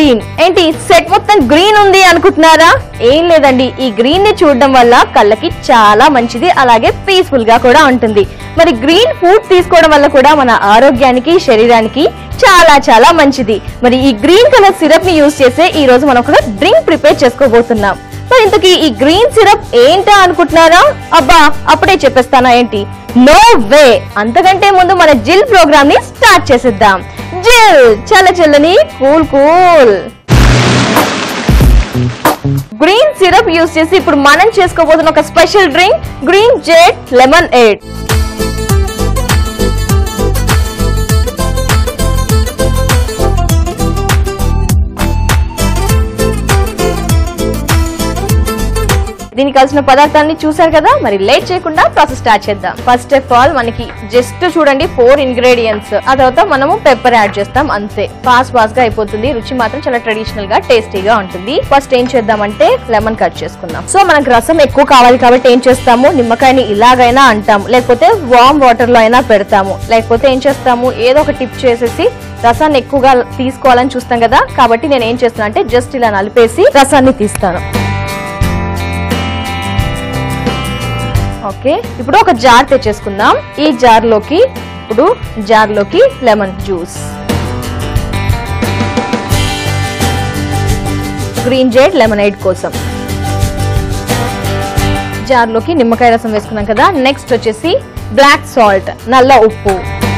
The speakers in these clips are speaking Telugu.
గ్రీన్ ఏంటి సెట్ మొత్తం గ్రీన్ ఉంది అనుకుంటున్నారా ఏం లేదండి ఈ గ్రీన్ ని చూడడం వల్ల కళ్ళకి చాలా మంచిది అలాగే పీస్ఫుల్ గా కూడా ఉంటుంది మరి గ్రీన్ ఫుడ్ తీసుకోవడం వల్ల కూడా మన ఆరోగ్యానికి శరీరానికి చాలా చాలా మంచిది మరి ఈ గ్రీన్ కలర్ సిరప్ ని యూజ్ చేసే ఈ రోజు మనం ఒక డ్రింక్ ప్రిపేర్ చేసుకోబోతున్నాం మరి ఇంతకీ ఈ గ్రీన్ సిరప్ ఏంటా అనుకుంటున్నారా అబ్బా అప్పుడే చెప్పేస్తానా ఏంటి నో వే అంతకంటే ముందు మన జిల్ ప్రోగ్రామ్ ని స్టార్ట్ చేసేద్దాం జిల్ చల్ల చల్లని cool cool green syrup use చేసి ఇప్పుడు మనం చేసుకోబోతున్న ఒక special drink green jade lemonade దీనికి కావాల్సిన పదార్థాన్ని చూసారు కదా మరి లేట్ చేయకుండా ప్రాసెస్ స్టార్ట్ చేద్దాం ఫస్ట్ ఆఫ్ ఆల్ మనకి జస్ట్ చూడండి ఫోర్ ఇంగ్రీడియంట్స్ ఆ తర్వాత మనము పెప్పర్ యాడ్ చేస్తాం అంతే ఫాస్ట్ ఫాస్ట్ గా అయిపోతుంది రుచి మాత్రం చాలా ట్రెడిషనల్ గా టేస్టీగా ఉంటుంది ఫస్ట్ ఏం చేద్దామంటే లెమన్ కట్ చేసుకుందాం సో మనకు రసం ఎక్కువ కావాలి కాబట్టి ఏం చేస్తాము నిమ్మకాయని ఇలాగైనా అంటాము లేకపోతే వామ్ వాటర్ లో అయినా పెడతాము లేకపోతే ఏం చేస్తాము ఏదో ఒక టిప్ చేసేసి రసాన్ని ఎక్కువగా తీసుకోవాలని చూస్తాం కదా కాబట్టి నేను ఏం చేస్తున్నా అంటే జస్ట్ ఇలా నలిపేసి రసాన్ని తీస్తాను ఓకే ఇప్పుడు ఒక జార్ తెచ్చేసుకుందాం ఈ జార్ లోకి ఇప్పుడు జార్ లోకి lemon juice green jade lemonade కోసం జార్ లోకి నిమ్మకాయ రసం వేసుకున్నాం కదా నెక్స్ట్ వచ్చేసి బ్లాక్ సాల్ట్ నల్ల ఉప్పు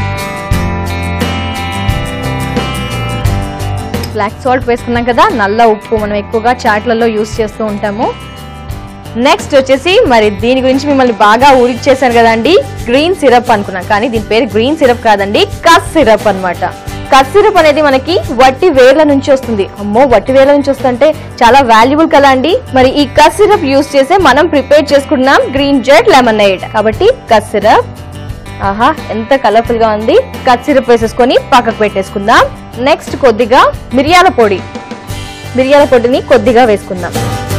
బ్లాక్ సాల్ట్ వేసుకున్నాం కదా నల్ల ఉప్పు మనం ఎక్కువగా చాట్లలో యూస్ చేస్తూ ఉంటాము నెక్స్ట్ వచ్చేసి మరి దీని గురించి మిమ్మల్ని బాగా ఊరిచ్చేసాను కదండి గ్రీన్ సిరప్ అనుకున్నాం కానీ దీని పేరు గ్రీన్ సిరప్ కాదండి కస్ సిరప్ అన్నమాట కస్ సిరప్ అనేది మనకి వట్టి వేర్ల నుంచి వస్తుంది అమ్మో వట్టి వేర్ల నుంచి వస్తుంటే చాలా వాల్యుబుల్ కదా అండి మరి ఈ కస్ సిరప్ యూస్ చేసే మనం ప్రిపేర్ చేసుకున్నాం గ్రీన్ జెడ్ లెమనైడ్ కాబట్టి కస్ సిరప్ ఆహా ఎంత కలర్ఫుల్ గా ఉంది కట్ సిరప్ వేసేసుకొని పక్కకు పెట్టేసుకుందాం నెక్స్ట్ కొద్దిగా మిరియాల పొడి మిరియాల పొడిని కొద్దిగా వేసుకుందాం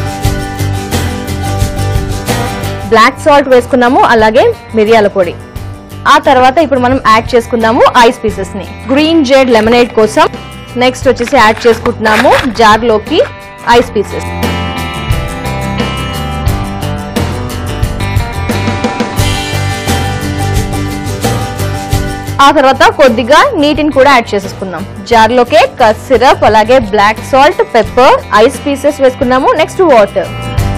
బ్లాక్ సాల్ట్ వేసుకున్నాము అలాగే మిరియాల పొడి ఆ తర్వాత ఇప్పుడు మనం యాడ్ చేసుకుందాము ఐస్ పీసెస్ ని గ్రీన్ జెడ్ లెమనేడ్ కోసం నెక్స్ట్ వచ్చేసి యాడ్ చేసుకుంటున్నాము జార్ లోకి ఐస్ పీసెస్ ఆ తర్వాత కొద్దిగా నీటిని కూడా యాడ్ చేసేసుకుందాం జార్ లోకే కస్ సిరప్ అలాగే black salt pepper ice pieces వేసుకున్నాము నెక్స్ట్ వాటర్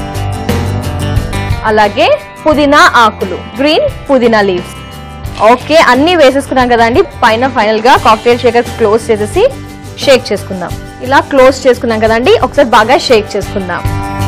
అలాగే పుదీనా ఆకులు గ్రీన్ పుదీనా లీవ్స్ ఓకే అన్ని వేసేసుకున్నాం కదండి పైన ఫైనల్ గా కాక్టైల్ షేకర్ క్లోజ్ చేసేసి షేక్ చేసుకుందాం ఇలా క్లోజ్ చేసుకున్నాం కదండి ఒకసారి బాగా షేక్ చేసుకుందాం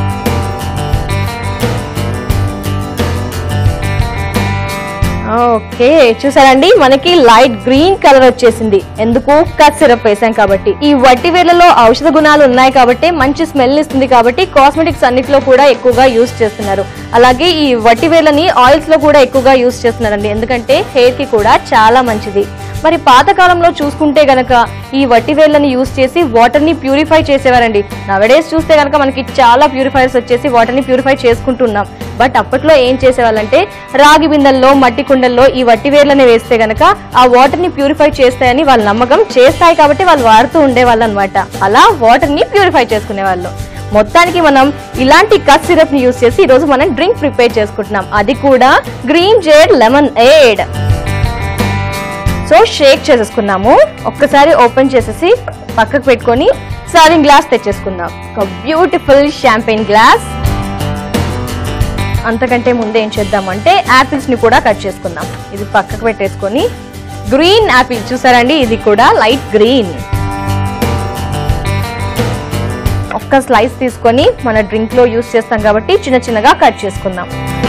ఓకే చూసారండి మనకి లైట్ గ్రీన్ కలర్ వచ్చేసింది ఎందుకు కట్ సిరప్ వేసాం కాబట్టి ఈ వట్టి వేర్లలో ఔషధ గుణాలు ఉన్నాయి కాబట్టి మంచి స్మెల్ ఇస్తుంది కాబట్టి కాస్మెటిక్స్ అన్నిట్లో కూడా ఎక్కువగా యూస్ చేస్తున్నారు అలాగే ఈ వట్టి వేర్లని ఆయిల్స్ లో కూడా ఎక్కువగా యూస్ చేస్తున్నారండి ఎందుకంటే హెయిర్ కి కూడా చాలా మంచిది మరి పాతకాలంలో చూసుకుంటే గనక ఈ వట్టి వేళ్ళని యూస్ చేసి వాటర్ ని ప్యూరిఫై చేసేవారండి నవడేస్ చూస్తే గనక మనకి చాలా ప్యూరిఫైర్స్ వచ్చేసి వాటర్ ని ప్యూరిఫై చేసుకుంటున్నాం బట్ అప్పట్లో ఏం చేసేవాళ్ళంటే రాగి బిందెల్లో మట్టి కుండల్లో ఈ వట్టి వేర్లని వేస్తే గనక ఆ వాటర్ ని ప్యూరిఫై చేస్తాయని వాళ్ళ నమ్మకం చేస్తాయి కాబట్టి వాళ్ళు వాడుతూ ఉండేవాళ్ళు అనమాట అలా వాటర్ ని ప్యూరిఫై చేసుకునేవాళ్ళు మొత్తానికి మనం ఇలాంటి కట్ సిరప్ ని యూస్ చేసి ఈ రోజు మనం డ్రింక్ ప్రిపేర్ చేసుకుంటున్నాం అది కూడా green jade lemonade so shake చేసేసుకున్నాము ఒక్కసారి ఓపెన్ చేసేసి పక్కకు పెట్టుకొని సర్వింగ్ గ్లాస్ తెచ్చేసుకుందాం ఒక బ్యూటిఫుల్ షాంపెయిన్ గ్లాస్ అంతకంటే ముందే ఏం చేద్దామంటే యాపిల్స్ ని కూడా కట్ చేసుకుందాం ఇది పక్కకు పెట్టేసుకొని గ్రీన్ యాపిల్ చూసారండి ఇది కూడా లైట్ గ్రీన్ ఒక్క స్లైస్ తీసుకొని మన డ్రింక్ లో యూస్ చేస్తాం కాబట్టి చిన్న చిన్నగా కట్ చేసుకుందాం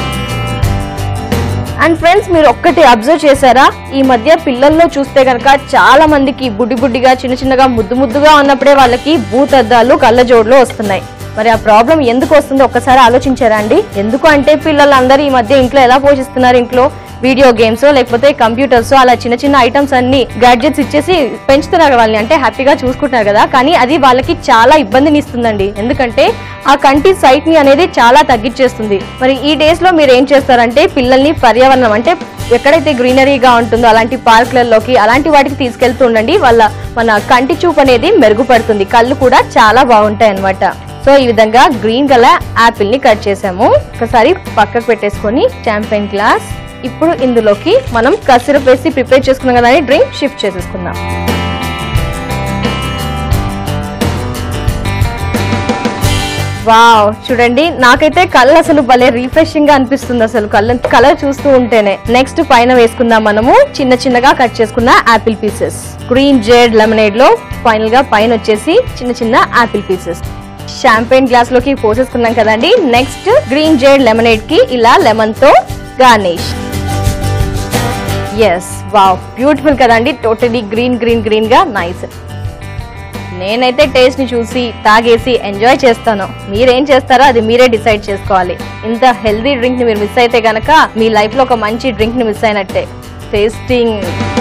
అండ్ ఫ్రెండ్స్ మీరు ఒక్కటి అబ్జర్వ్ చేశారా ఈ మధ్య పిల్లల్లో చూస్తే కనుక చాలా మందికి బుడ్డి బుడ్డిగా చిన్న చిన్నగా ముద్దు ముద్దుగా ఉన్నప్పుడే వాళ్ళకి భూతద్దాలు కళ్ళజోడులు వస్తున్నాయి మరి ఆ ప్రాబ్లం ఎందుకు వస్తుందో ఒక్కసారి ఆలోచించారా అండి ఎందుకు అంటే పిల్లలందరూ ఈ మధ్య ఇంట్లో ఎలా పోషిస్తున్నారు ఇంట్లో వీడియో గేమ్స్ లేకపోతే కంప్యూటర్స్ అలా చిన్న చిన్న ఐటమ్స్ అన్ని గాడ్జెట్స్ ఇచ్చేసి పెంచుతున్నారు వాళ్ళని అంటే హ్యాపీగా చూసుకుంటున్నారు కదా కానీ అది వాళ్ళకి చాలా ఇబ్బందిని ఇస్తుందండి ఎందుకంటే ఆ కంటి సైట్ ని అనేది చాలా తగ్గించేస్తుంది మరి ఈ డేస్ లో మీరు ఏం చేస్తారంటే పిల్లల్ని పర్యావరణం అంటే ఎక్కడైతే గ్రీనరీగా ఉంటుందో అలాంటి పార్కులలోకి అలాంటి వాటికి తీసుకెళ్తూ ఉండండి వాళ్ళ మన కంటి చూపు అనేది మెరుగుపడుతుంది కళ్ళు కూడా చాలా బాగుంటాయి అన్నమాట సో ఈ విధంగా గ్రీన్ కలర్ యాపిల్ ని కట్ చేసాము ఒకసారి పక్కకు పెట్టేసుకొని చాంపెయిన్ గ్లాస్ ఇప్పుడు ఇందులోకి మనం కసిరప్ వేసి ప్రిపేర్ చేసుకున్నాం కదా డ్రింక్ షిఫ్ట్ చేసేసుకుందాం వావ్ చూడండి నాకైతే కళ్ళు అసలు భలే రిఫ్రెషింగ్ గా అనిపిస్తుంది అసలు కళ్ళ కలర్ చూస్తూ ఉంటేనే నెక్స్ట్ పైన వేసుకుందాం మనము చిన్న చిన్నగా కట్ చేసుకున్న apple pieces green jade lemonade లో ఫైనల్ గా పైన వచ్చేసి చిన్న చిన్న యాపిల్ పీసెస్ షాంపెయిన్ గ్లాస్ లోకి పోసేసుకున్నాం కదండి నెక్స్ట్ గ్రీన్ జెడ్ లెమనేడ్ కి ఇలా లెమన్ తో గార్నిష్ ఎస్ వావ్ బ్యూటిఫుల్ కదండి టోటలీ గ్రీన్ గ్రీన్ గ్రీన్ గా నైస్ నేనైతే టేస్ట్ ని చూసి తాగేసి ఎంజాయ్ చేస్తాను మీరేం చేస్తారో అది మీరే డిసైడ్ చేసుకోవాలి ఇంత హెల్దీ డ్రింక్ ని మీరు మిస్ అయితే గనక మీ లైఫ్ లో ఒక మంచి డ్రింక్ ని మిస్ అయినట్టే టేస్టింగ్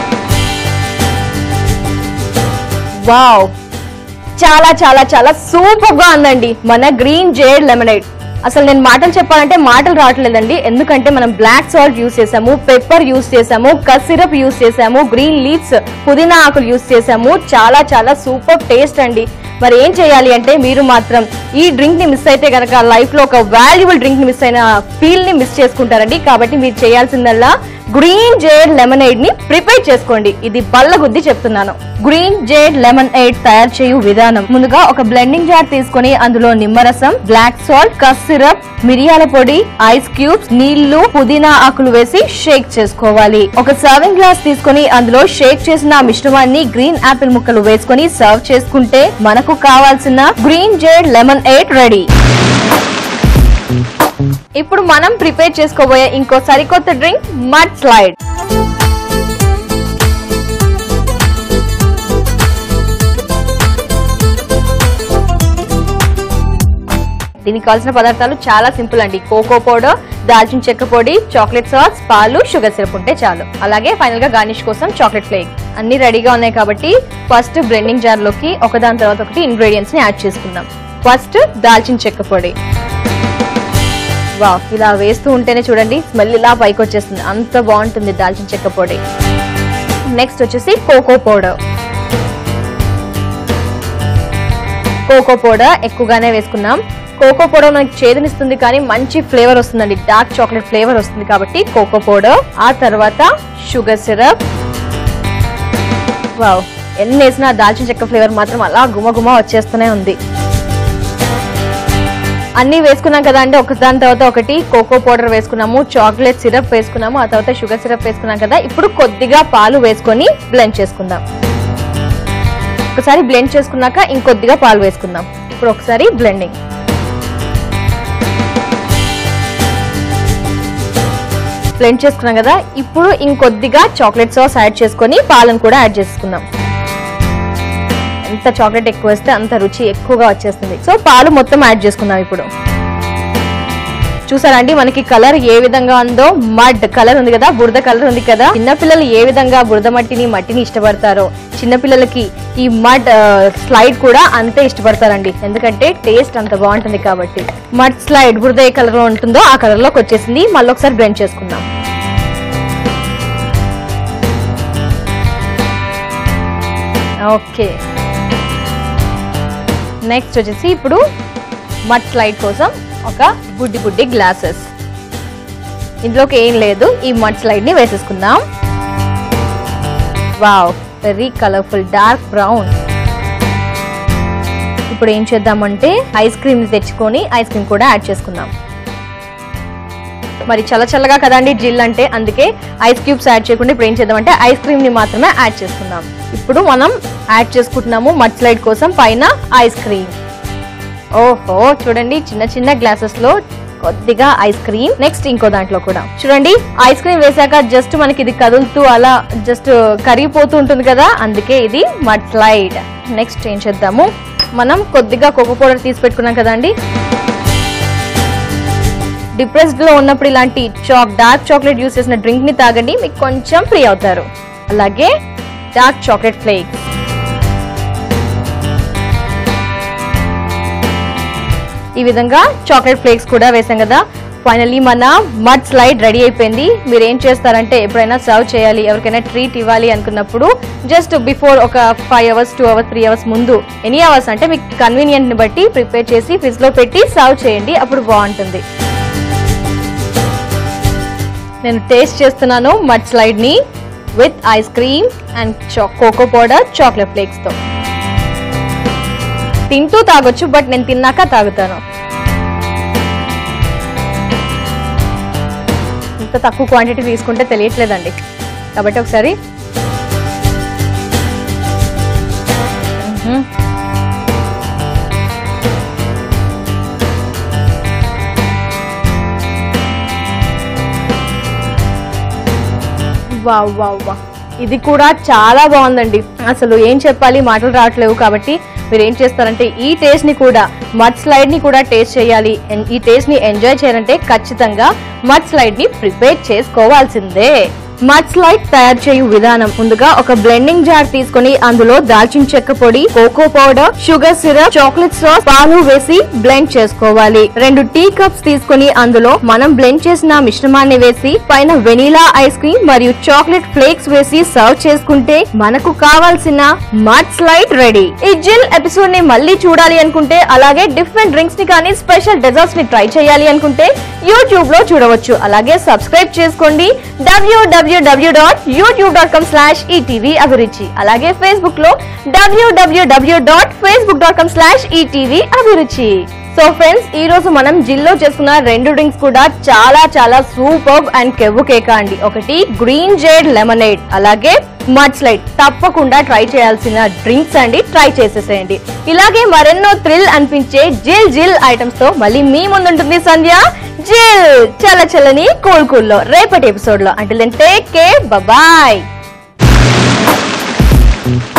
వావ్ చాలా చాలా చాలా సూపర్ గా ఉందండి మన గ్రీన్ జేడ్ లెమనైడ్ అసలు నేను మాటలు చెప్పాలంటే మాటలు రావట్లేదండి ఎందుకంటే మనం బ్లాక్ సాల్ట్ యూస్ చేసాము పెప్పర్ యూస్ చేసాము కస్ సిరప్ యూస్ చేసాము గ్రీన్ లీవ్స్ పుదీనా ఆకులు యూస్ చేసాము చాలా చాలా సూపర్ టేస్ట్ అండి మరి ఏం చేయాలి అంటే మీరు మాత్రం ఈ డ్రింక్ ని మిస్ అయితే కనుక లైఫ్ లో ఒక వాల్యుబుల్ డ్రింక్ ని మిస్ అయిన ఫీల్ ని మిస్ చేసుకుంటారండి కాబట్టి మీరు చేయాల్సిందల్లా గ్రీన్ జేడ్ లెమన్ ని ప్రిపేర్ చేసుకోండి ఇది బల్ల గుద్ది చెప్తున్నాను గ్రీన్ జేడ్ లెమన్ ఎయిడ్ తయారు చేయు విధానం ముందుగా ఒక బ్లెండింగ్ జార్ తీసుకొని అందులో నిమ్మరసం బ్లాక్ సాల్ట్ కస్ సిరప్ మిరియాల పొడి ఐస్ క్యూబ్స్ నీళ్లు పుదీనా ఆకులు వేసి షేక్ చేసుకోవాలి ఒక సర్వింగ్ గ్లాస్ తీసుకొని అందులో షేక్ చేసిన ఆ మిశ్రమాన్ని గ్రీన్ యాపిల్ ముక్కలు వేసుకొని సర్వ్ చేసుకుంటే మనకు కావాల్సిన green jade lemonade ready ఇప్పుడు మనం ప్రిపేర్ చేసుకోబోయే ఇంకో సరికొత్త డ్రింక్ మడ్ స్లైడ్ దీనికి కావాల్సిన పదార్థాలు చాలా సింపుల్ అండి కోకో పౌడర్ దాల్చిన చెక్క పొడి చాక్లెట్ సాస్ పాలు షుగర్ సిరప్ ఉంటే చాలు అలాగే ఫైనల్ గా గార్నిష్ కోసం చాక్లెట్ ఫ్లేక్ అన్ని రెడీగా ఉన్నాయి కాబట్టి ఫస్ట్ బ్లెండింగ్ జార్ లోకి ఒకదాని తర్వాత ఒకటి ఇంగ్రీడియంట్స్ ని యాడ్ చేసుకుందాం ఫస్ట్ దాల్చిన చెక్క పొడి వావ్ ఇలా వేస్తూ ఉంటేనే చూడండి స్మెల్ ఇలా పైకి వచ్చేస్తుంది అంత బాగుంటుంది దాల్చిన చెక్క పొడి నెక్స్ట్ వచ్చేసి కోకో పౌడర్ కోకో పౌడర్ ఎక్కువగానే వేసుకున్నాం కోకో పౌడర్ మనకి చేదునిస్తుంది కానీ మంచి ఫ్లేవర్ వస్తుందండి డార్క్ చాక్లెట్ ఫ్లేవర్ వస్తుంది కాబట్టి కోకో పౌడర్ ఆ తర్వాత షుగర్ సిరప్ వావ్ ఎన్ని వేసినా ఆ దాల్చిన చెక్క ఫ్లేవర్ మాత్రం అలా గుమగుమ వచ్చేస్తూనే ఉంది అన్ని వేసుకున్నాం కదా అండి ఒకదాని తర్వాత ఒకటి కోకో పౌడర్ వేసుకున్నాము చాక్లెట్ సిరప్ వేసుకున్నాము ఆ తర్వాత షుగర్ సిరప్ వేసుకున్నాం కదా ఇప్పుడు కొద్దిగా పాలు వేసుకొని బ్లెండ్ చేసుకుందాం ఒకసారి బ్లెండ్ చేసుకున్నాక ఇంకొద్దిగా పాలు వేసుకుందాం ఇప్పుడు ఒకసారి బ్లెండింగ్ బ్లెండ్ చేసుకున్నాం కదా ఇప్పుడు ఇంకొద్దిగా చాక్లెట్ సాస్ యాడ్ చేసుకొని పాలను కూడా యాడ్ చేసుకుందాం ఎంత చాక్లెట్ ఎక్కువ వేస్తే అంత రుచి ఎక్కువగా వచ్చేస్తుంది సో పాలు మొత్తం యాడ్ చేసుకుందాం ఇప్పుడు చూసారా అండి మనకి కలర్ ఏ విధంగా ఉందో మడ్ కలర్ ఉంది కదా బురద కలర్ ఉంది కదా చిన్నపిల్లలు ఏ విధంగా బురద మట్టిని మట్టిని ఇష్టపడతారో చిన్నపిల్లలకి ఈ మడ్ స్లైడ్ కూడా అంతే ఇష్టపడతారండి ఎందుకంటే టేస్ట్ అంత బాగుంటుంది కాబట్టి మడ్ స్లైడ్ బురద ఏ కలర్ లో ఉంటుందో ఆ కలర్ లోకి వచ్చేసింది మళ్ళీ ఒకసారి బ్లెండ్ చేసుకుందాం ఓకే నెక్స్ట్ వచ్చేసి ఇప్పుడు మడ్ స్లైడ్ కోసం ఒక బుడ్డి బుడ్డి గ్లాసెస్ ఇందులోకి ఏం లేదు ఈ మడ్ స్లైడ్ ని వేసేసుకుందాం wow very colourful dark brown ఇప్పుడు ఏం చేద్దామంటే ఐస్ క్రీమ్ తెచ్చుకొని ఐస్ క్రీమ్ కూడా యాడ్ చేసుకుందాం మరి చల్ల చల్లగా కదండి జిల్ అంటే అందుకే ఐస్ క్యూబ్స్ యాడ్ చేయకుండా ఇప్పుడు ఏం చేద్దామంటే ఐస్ క్రీమ్ ని మాత్రమే యాడ్ చేసుకుందాం ఇప్పుడు మనం యాడ్ చేసుకుంటున్నాము మడ్ స్లైడ్ కోసం పైన ఐస్ క్రీమ్ ఓహో చూడండి చిన్న చిన్న గ్లాసెస్ లో కొద్దిగా ఐస్ క్రీమ్ నెక్స్ట్ ఇంకో దాంట్లో కూడా చూడండి ఐస్ క్రీమ్ వేసాక జస్ట్ మనకి ఇది కదులుతూ అలా జస్ట్ కరిగిపోతూ ఉంటుంది కదా అందుకే ఇది మడ్ స్లైడ్ నెక్స్ట్ ఏం చేద్దాము మనం కొద్దిగా కోకో పౌడర్ తీసి పెట్టుకున్నాం కదండి డిప్రెస్డ్ లో ఉన్నప్పుడు ఇలాంటి చాక్ డార్క్ చాక్లెట్ యూస్ చేసిన డ్రింక్ ని తాగండి మీకు కొంచెం ఫ్రీ అవుతారు అలాగే డార్క్ చాక్లెట్ ఫ్లేక్స్ ఈ విధంగా చాక్లెట్ ఫ్లేక్స్ కూడా వేసాం కదా ఫైనల్లీ మన మడ్ స్లైడ్ రెడీ అయిపోయింది మీరు ఏం చేస్తారంటే ఎప్పుడైనా సర్వ్ చేయాలి ఎవరికైనా ట్రీట్ ఇవ్వాలి అనుకున్నప్పుడు జస్ట్ బిఫోర్ ఒక five hours two hours three hours ముందు ఎనీ అవర్స్ అంటే మీకు కన్వీనియంట్ ని బట్టి ప్రిపేర్ చేసి ఫ్రిడ్జ్ లో పెట్టి సర్వ్ చేయండి అప్పుడు బాగుంటుంది నేను టేస్ట్ చేస్తున్నాను మడ్ స్లైడ్ ని with ice cream and cocoa powder chocolate flakes తో తింటూ తాగొచ్చు బట్ నేను తిన్నాక తాగుతాను ఇంత తక్కువ క్వాంటిటీ తీసుకుంటే తెలియట్లేదండి కాబట్టి ఒకసారి మ్మ్. వావ్ వావ్ వావ్ ఇది కూడా చాలా బాగుందండి అసలు ఏం చెప్పాలి మాటలు రావట్లేవు కాబట్టి మీరు ఏం చేస్తారంటే ఈ టేస్ట్ ని కూడా మడ్ స్లైడ్ ని కూడా టేస్ట్ చేయాలి and ఈ టేస్ట్ ని ఎంజాయ్ చేయాలంటే ఖచ్చితంగా మడ్ స్లైడ్ ని ప్రిపేర్ చేసుకోవాల్సిందే మడ్ స్లైడ్ తయారు చేయు విధానం ముందుగా ఒక బ్లెండింగ్ జార్ తీసుకొని అందులో దాల్చిన చెక్క పొడి cocoa powder sugar syrup chocolate sauce పాలు వేసి బ్లెండ్ చేసుకోవాలి రెండు టీ కప్స్ తీసుకొని అందులో మనం బ్లెండ్ చేసిన మిశ్రమాన్ని వేసి పైన వెనీలా ఐస్ క్రీమ్ మరియు చాక్లెట్ ఫ్లేక్స్ వేసి సర్వ్ చేసుకుంటే మనకు కావాల్సిన మడ్ స్లైడ్ రెడీ ఈ జిల్ ఎపిసోడ్ ని మళ్ళీ చూడాలి అనుకుంటే అలాగే డిఫరెంట్ డ్రింక్స్ ని కానీ స్పెషల్ డెజర్ట్స్ ని ట్రై చేయాలి అనుకుంటే యూట్యూబ్ లో చూడవచ్చు అలాగే సబ్స్క్రైబ్ చేసుకోండి W W W dot YouTube dot com slash ETV Abhiruchi అలాగే ఫేస్బుక్ లో W W W dot Facebook dot com slash ETV Abhiruchi so friends ఈ రోజు మనం జిల్లో చేసుకున్న రెండు డ్రింక్స్ కూడా చాలా చాలా సూపర్ అండ్ కెవ్వు కేక అండి ఒకటి గ్రీన్ జేడ్ లెమనేడ్ అలాగే మడ్ స్లైడ్ తప్పకుండా ట్రై చేయాల్సిన డ్రింక్స్ అండి ట్రై చేసేసేయండి ఇలాగే మరెన్నో థ్రిల్ అనిపించే జిల్ జిల్ ఐటమ్స్ తో మళ్ళీ మీ ముందుంటుంది సంధ్య జిల్ చల్ల చల్లని కూల్ కూల్ లో రేపటి ఎపిసోడ్ లో అంటే టేక్ కే బాయ్